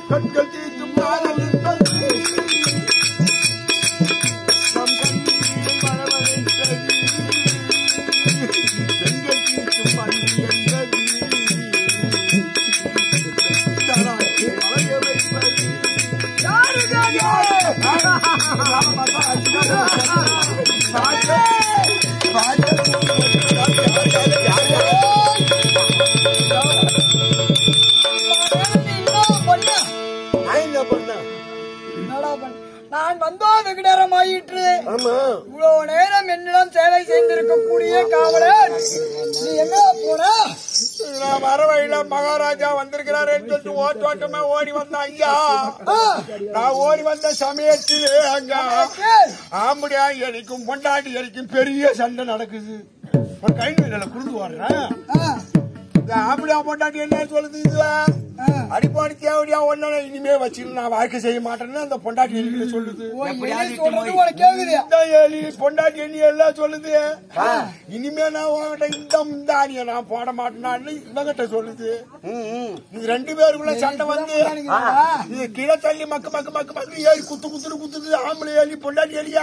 கண்கள் தீட்டும் காதலின் தந்தை. நம் கண்ணில் மழவழைத்தது. பெண்கள் தீட்டும் பள்ளி என்றது. தராசு அலைய வைப்பது. நான் என்ன பண்ணேன்? என்னடா பண்ண? நான் வந்தோ வெகு நேரம் ஆயிற்று ஆமா இவ்வளவு நேரம் என்னிடம் சேவை செய்திருக்கக்கூடிய காவலர் நீ எங்க போன நான் வர வழியில மகாராஜா வந்திருக்கிறாருன்னு சொல்லிட்டு ஓட்டோட்டமா ஓடி வந்தேன் ஐயா நான் ஓடி வந்த சமயத்திலே அங்க ஆம்படியா எரிக்கும் பொண்டாட்டி எரிக்கும் பெரிய சண்டை நடக்குது ஒரு கை வீரல குடுந்து வர்றேன் இந்த ஆம்படியா பொண்டாட்டி என்ன சொல்லுது இது அடிப்பாடி தேவடியா ஒன்னு இனிமே வச்சுட்டு நான் வாழ்க்கை செய்ய மாட்டேன்னு அந்த பொண்டாட்டி எலிகளை சொல்லுது சொல்றது உனக்கு கேக்குது இந்த எலி பொண்டாட்டி எலி எல்லாம் சொல்லுது இனிமே நான் உன்கிட்ட இந்த முந்தானிய நான் போட மாட்டேனான்னு இவங்கிட்ட சொல்லுது இது ரெண்டு பேருக்குள்ள சண்டை வந்து இது கீழே தள்ளி மக்கு மக்கு மக்கு மக்கு ஏறி குத்து குத்துன்னு குத்துது ஆம்பளை எலி பொண்டாட்டி எலியா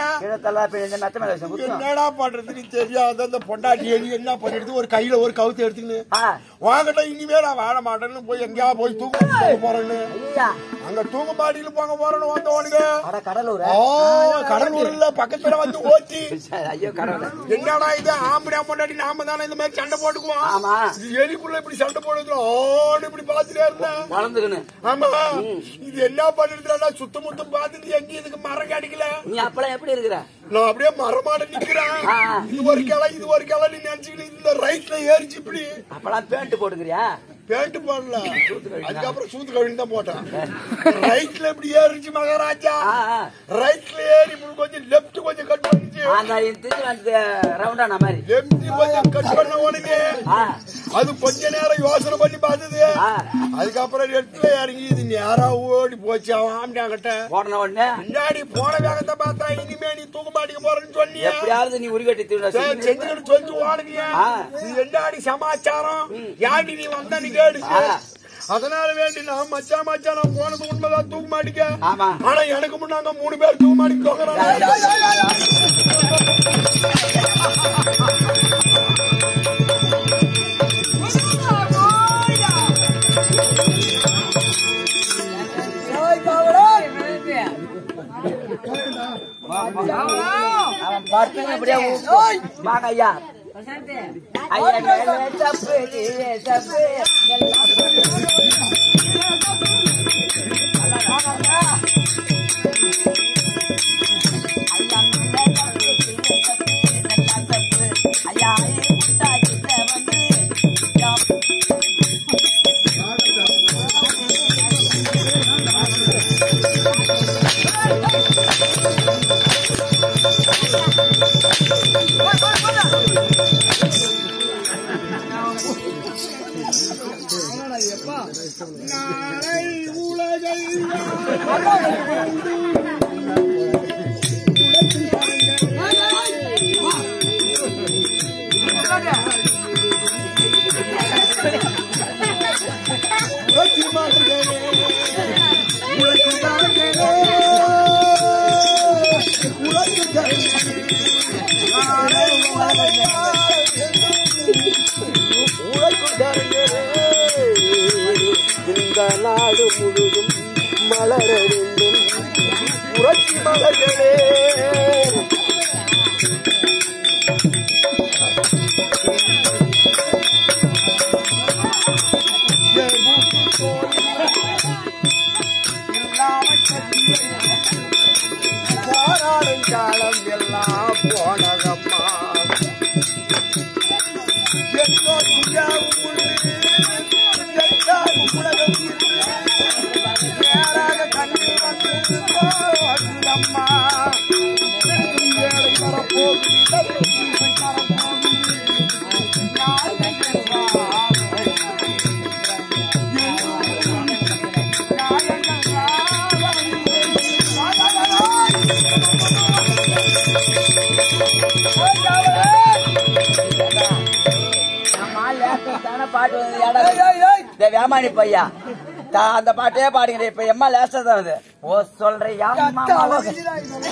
என்னடா பண்றதுன்னு தெரியாத அந்த பொண்டாட்டி எலி என்ன பண்ணிடுது ஒரு கையில ஒரு கவுத்து எடுத்துக்கின்னு வாங்கிட்ட இனிமே நான் வாழ மாட்டேன்னு போய் எங்கேயா போய் தூங்க போக போறேன்னு அங்க தூங்க மாடியில போங்க போறேன்னு வந்தவனுங்க கடலூர் ஓ கடலூர்ல பக்கத்துல வந்து ஓட்டி ஐயோ கடவுள் என்னடா இது ஆம்படியா பொண்டாட்டி நாம தானே இந்த மாதிரி சண்டை போட்டுக்குவோம் ஆமா. இது எலிக்குள்ள இப்படி சண்டை போடுறது ஓன்னு இப்படி பாத்துட்டே இருந்தேன் வளர்ந்துக்கணும் ஆமா இது என்ன பண்ணிருந்தா சுத்த முத்தம் பாத்துட்டு எங்கேயும் இதுக்கு மரம் கிடைக்கல நீ அப்பெல்லாம் எப்படி இருக்கிற நான் அப்படியே மரமாட நிக்கிறேன் ஆ. இது ஒரு கிளை இது ஒரு கிளை நீ நினைச்சுக்கிட்டு இந்த ரைட்ல ஏறிச்சு இப்படி அப்பெல்லாம் பேண்ட் போட்டுக்கிறியா பேண்ட் போடல அதுக்கப்புறம் சூத்து கவிழ்ந்து தான் போட்டேன் ரைட்ல இப்படி ஏறிச்சு மகாராஜா ஆ, ஆ. ரைட்ல ஏறி இப்படி கொஞ்சம் லெப்ட் கொஞ்சம் கட் பண்ணிச்சு அந்த திருச்சி வந்து ரவுண்டான மாதிரி லெப்ட் கொஞ்சம் கட் பண்ண உடனே ஆ, அது கொஞ்ச நேரம் யோசனை பண்ணி பார்த்தது ஆ. அதுக்கப்புறம் லெப்ட்ல இறங்கி இது நேரா ஓடி போச்சு அவன் ஆம்பியாங்கிட்ட போடன உடனே முன்னாடி போன வேகத்தை பார்த்தா இனிமே நீ தூக்க மாட்டிக்க போறேன்னு சொன்னியா எப்படியாவது நீ உருகட்டி தீவிர சரி, செஞ்சுக்கிட்டு சொல்லிட்டு ஓடுனியா ஆ. இது என்னடி சமாச்சாரம் யாடி நீ வந்த நீ கேடு ஆ. அதனால வேண்டி நான் மச்சா மச்சா நான் போனது உண்மைதான் தூக்க மாட்டிக்க ஆமா. ஆனா எனக்கு முன்னாங்க மூணு பேர் தூக்க மாட்டிக்க ஏய் காவலர் அவன் படுத்துங்க அப்படியே ஏய் வாங்க ஐயா ஐயா மேலே தப்பு கீழே தப்பு எல்லாம் தப்பு. ஐயா மேலே தப்பு கீழே தப்பு எல்லாம் தப்பு. ஐயா ஐயே முட்டா கிட்ட வந்து யா- நாளை உலகெல்லாம் உலகி மகளே, உலகி மகளே, உலகி மகளே, நாளை இந்த நாடு முழுதும் மலர வேண்டும் புரட்சி மலர்களே போராடும் காலம் எல்லாம் போனதம்மா எல்லோரும் யாவும் உள்ளே, எல்லாரும் உலகம் இன்று நேராக கண்ணீர் வந்து போகுதம்மா. ஏழை வரப்போகுது, தருணம் வரப்போகுது. நியாயங்கள் வாழ. நியாயங்கள் நம்ம லேட்டஸ்டான பாட்டு வந்து ஏடா ஏய் ஏய் ஏய் இந்த வேமானி பையா நான் அந்த பாட்டே பாடுகிறேன் இப்ப எம்மா லேஸ்டா தான் அது ஓ சொல்றியா அக்கா, மாமா வலிக்குதுடா இது.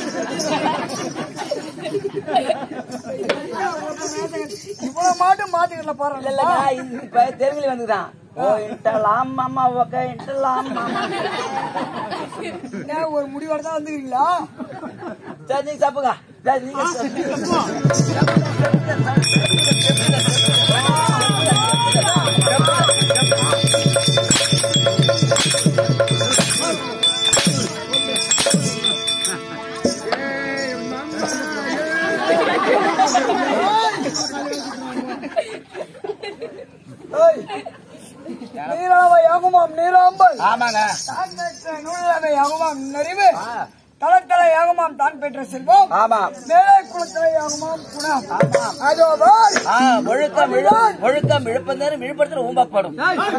இவ்வளவு மாட்டும் மாத்திக்கல இல்ல பாருங்க இல்லங்க இது இப்ப தெலுங்குல வந்துதான் ஓ இன்டலாம் மாமா ஓகே இன்டலாம் மாமா என்ன ஒரு முடிவோட தான் வந்துக்கிறீங்களா சரி நீங்க சாப்பிடுங்க சரி நீங்க சாப்பிடுங்க. ஏய், நீராவை யாகுமாம் நீராம்பல் ஆமாங்க தான் பெற்ற நூலாவை யாகுமாம் நறிவு ஆ, தளத்தலை யாகுமாம் தான் பெற்ற செல்வம் ஆமா மேலே குளத்தலை யாகுமாம் குணம் ஆமாம். அதோ பார். ஆ, ஒழுக்கம் இழு ஒழுக்கம் இழுப்பந்தேரும் விழுப்பத்தில் ஊம்பப்படும்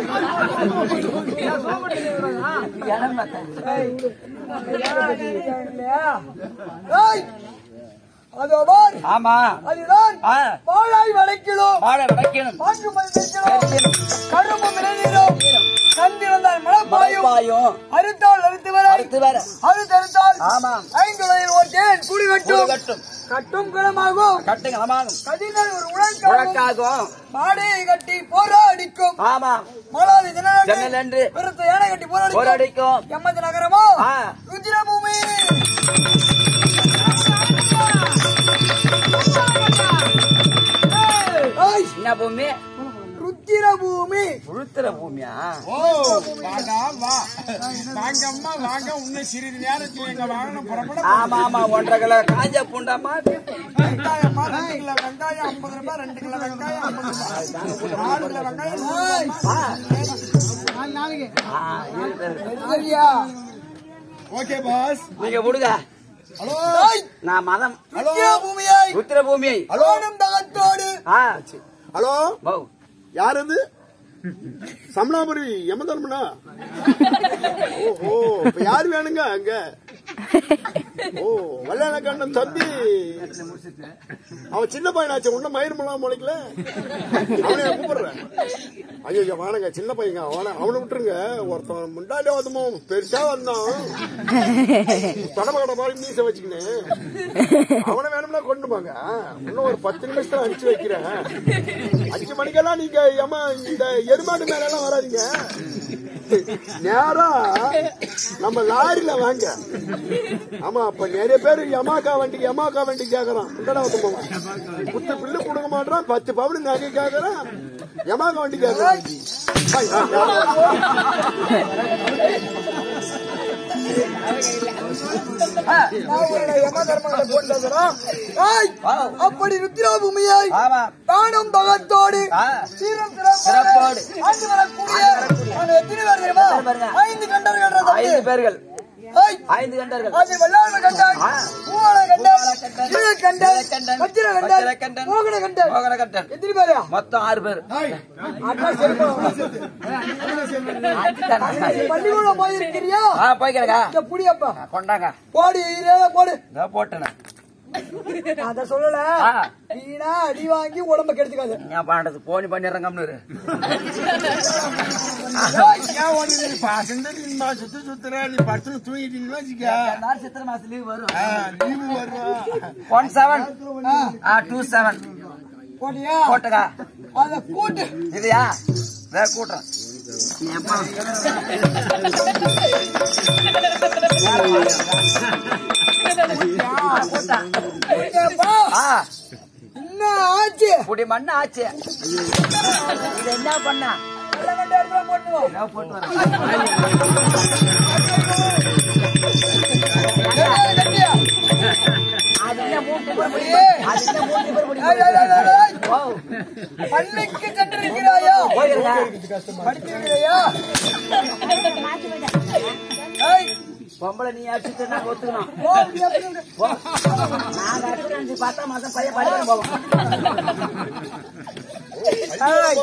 இடம் பார்த்தேன். ஏய், இல்லையா? ஏய், அதோ பார். ஆமா அதுதான் ஆ, வாழாய் வளைக்கிறோம் வாழை விளக்கணும் பாக்கு மதிக்கிறோம் கரும்பு மிளநீரும் கந்தி வந்தால் மழப்பாயும் பாயும் அறுத்தால் அறுத்து வர அடுத்து வேற அறுத்து அறுத்தால் ஆமாம் ஐந்து வயதில் ஒரு தேன் குடி கூடு கட்டும் கட்டும் கட்டும் குணமாகும் கட்டுங்க ஆமாகும் கதிர்கள் ஒரு உலகம் உழக்காகும் மாடையை கட்டி போராடிக்கும் ஆமா மாலாதி தினநாடு ஜன்னல் என்று பெருத்த யானை கட்டி போராடிக்கும் போராடிக்கும் எம்மது நகரமோ ஆ. ருத்ரபூமி ஏய், என்ன பூமி ருத்திரபூமி உளுத்துற பூமியா ஓ வாடா வா வாங்க அம்மா வாங்க இன்னும் சிறிது நேரத்தில் எங்க வாகனம் புறப்பட ஆமா ஆமா ஒன்றரை கிலோ காஞ்ச பூண்டாமா வெங்காயம் ரெண்டு கிலோ வெங்காயம் ஐம்பது ரூபாய் ரெண்டு கிலோ வெங்காயம் ஐம்பது ரூபாய் நாலு கிலோ வெங்காயம் நூறு ரூபாய். ஆ, இருக்கு, இருக்கு. சரியா ஓகே பாஸ் நீங்க விடுங்க ஹலோ ஏய், நான் மதம் ருத்திரபூமியை உத்திர பூமி அலோனும் தகத்தோடு ஆ ஹலோ பௌ. யார் அது சமணாபுரி யமதர்மனா ஓஹோ இப்ப யார் வேணுங்க அங்க ஓ வல்லையனக்கண்ணன் தம்பி அவன் சின்ன பையனாச்சு உன்ன மயிர் முலாம் முளைக்கல அவனை நான் கூப்பிடுறேன் ஐயோ வானுங்க சின்ன பையங்க அவனை அவனை விட்டுருங்க ஒருத்தன் முண்டாடி வந்தமோ பெருசா வந்தான் தொடம கடை மாதிரி மீச வச்சுக்கினேன் அவனை வேணும்னா கொண்டு போங்க இன்னும் ஒரு பத்து நிமிஷத்துல அனுப்பிச்சு வைக்கிறேன் அஞ்சு மணிக்கெல்லாம் நீங்க ஏமா இந்த எருமாடு மேல எல்லாம் வராதீங்க நேரா நம்ம லாரில வாங்க ஆமா அப்ப நிறைய பேர் யமாக்கா வண்டிக்கு யமாக்கா வண்டி கேக்குறான் இந்தடா வந்து போவான் புத்து பில்லு கொடுக்க மாட்டான் பத்து பவுன் நகை கேக்குறான் யமாக்கா வண்டி கேக்குறான் ஐய், ஆ, நான் உன்னை யம தர்மங்களை போட்டு வந்துடுறோம். ஏய், ஆ. அப்படி ருத்ரபூமியை ஆமா தானும் பகத்தோடு ஆ. சீரும் சிறப்போடு சிறப்போடு ஆண்டு வரக்கூடிய நாங்க எத்தனை பேர் தெரியுமா எத்தனை பேருங்க? ஐந்து கண்டர்கள் தம்பி. ஐந்து பேர்கள் ஏய், ஐந்து கண்டர்கள் அது வெள்ளாள கண்டாய் ஆ. பூவாள கண்டாய் கண்டாய், கீழ கண்டாய் கண்டாய், வச்சிர வச்சிர கண்டாய் கண்டாய், மோகன கண்டாய் மோகன கண்டன் எத்தனை பேரா மொத்தம் ஆறு பேர் அண்ணா செருப்பு அஞ்சு தானா? பள்ளிக்கூடம் போயிருக்கிறியா ஆ போய்க்கிறக்கா இந்த புடியப்பா கொண்டாங்க போடு இதே போடு இதோ போட்டேன் அத சொல்லல ஆ. வீணா அடி வாங்கி உடம்ப கெடுத்துக்காது ஏன் பண்றது போனி பண்ணிடுறேன் கம்னு ஏன் ஒண்ணு நீ பாசந்த நீ சுத்து சுத்துற நீ படுத்து தூங்கிட்டீங்கன்னு வச்சுக்க சித்திரை மாசம் லீவ் வரும் லீவு வரும் ஒன் செவன் டூ செவன் போட்டியா போட்டுக்கா அத கூட்டு இல்லையா வேற கூட்டுறேன் கூட்டப்பா. ஆ என்ன ஆச்சு புடி மண்ணு ஆச்சு இது என்ன பண்ண எல்லாம் கண்டு இடத்துல போட்டுருவோம். என்ன போட்டு வரேன் ஏய், கட்டியா? அது என்ன மூணு பேர் பிடி ஏய். அது என்ன மூணு பேர் பிடி ஏய், ஏய், ஏய், ஏய், ஏய். ஓ பள்ளிக்கு சென்றிருக்கிறாயா போயிருங்க படித்திருக்கிறாயா ஏய், பொம்பளை நீ அடிச்சுட்டு நான் ஒத்துக்கணும் போ, இப்படி எப்படி இருக்கு? போ. நாங்க அடிச்சு பத்தாம் மாசம் பையன் படிக்க போவோம் ஏய்,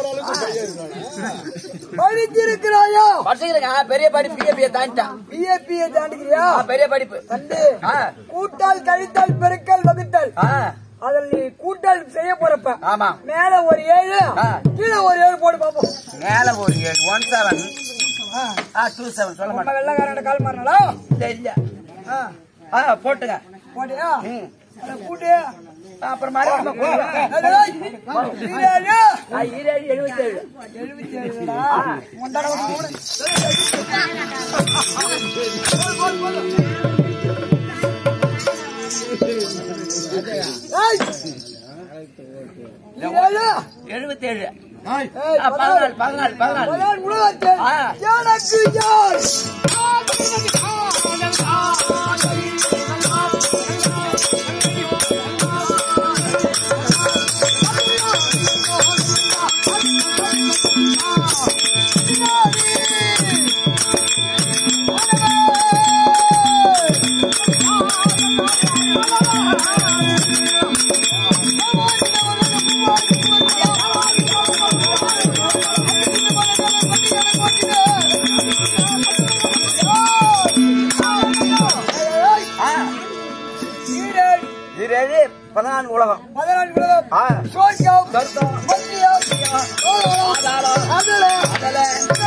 படித்திருக்கிறாயா படிச்சுக்கிறேங்க பெரிய படிப்பு பிஏபிஏ தாண்டிட்டான் பிஏபியை தாண்டிக்கிறியா ஆ, பெரிய படிப்பு கண்டு ஆ கூட்டல் கழித்தல் பெருக்கல் வகுத்தல் ஆ அதில் நீ கூட்டல் செய்ய போறப்ப ஆமா மேல ஒரு ஏழு ஆ. கீழே ஒரு ஏழு போட்டு பார்ப்போம் மேல ஒரு ஏழு ஒன் செவன் ஆ. ஆ டூ செவன் சொல்ல நம்ம மாட்டேன் வெள்ளக்காரன் கால் மாறினாலா இல்ல இல்ல ஆ ஆ போட்டுங்க போட்டியா ம். அட கூட்டு அப்புறம் மறக்காம கொடுங்க. ஏய், ஈரேழு. ஆ, ஈரேழு எழுபத்தேழு எழுபத்தி ஏழுடா. உன்தான ஒரு மூணு. ஏய். ஈரேழு. எழுபத்தேழு ஏய், ஆ, பதினாலு பதினாலு பதினாலு பதினாறு உலகத்தில் ஆ. எனக்கு யார் ஆ, ஈரேழு. ஈரேழு பதினான்கு உலகம் பதினாறு உலகம் ஆ சோர்க்கம் சொர்க்கம், மத்தியம் ஆதாரம், அதில் அதல,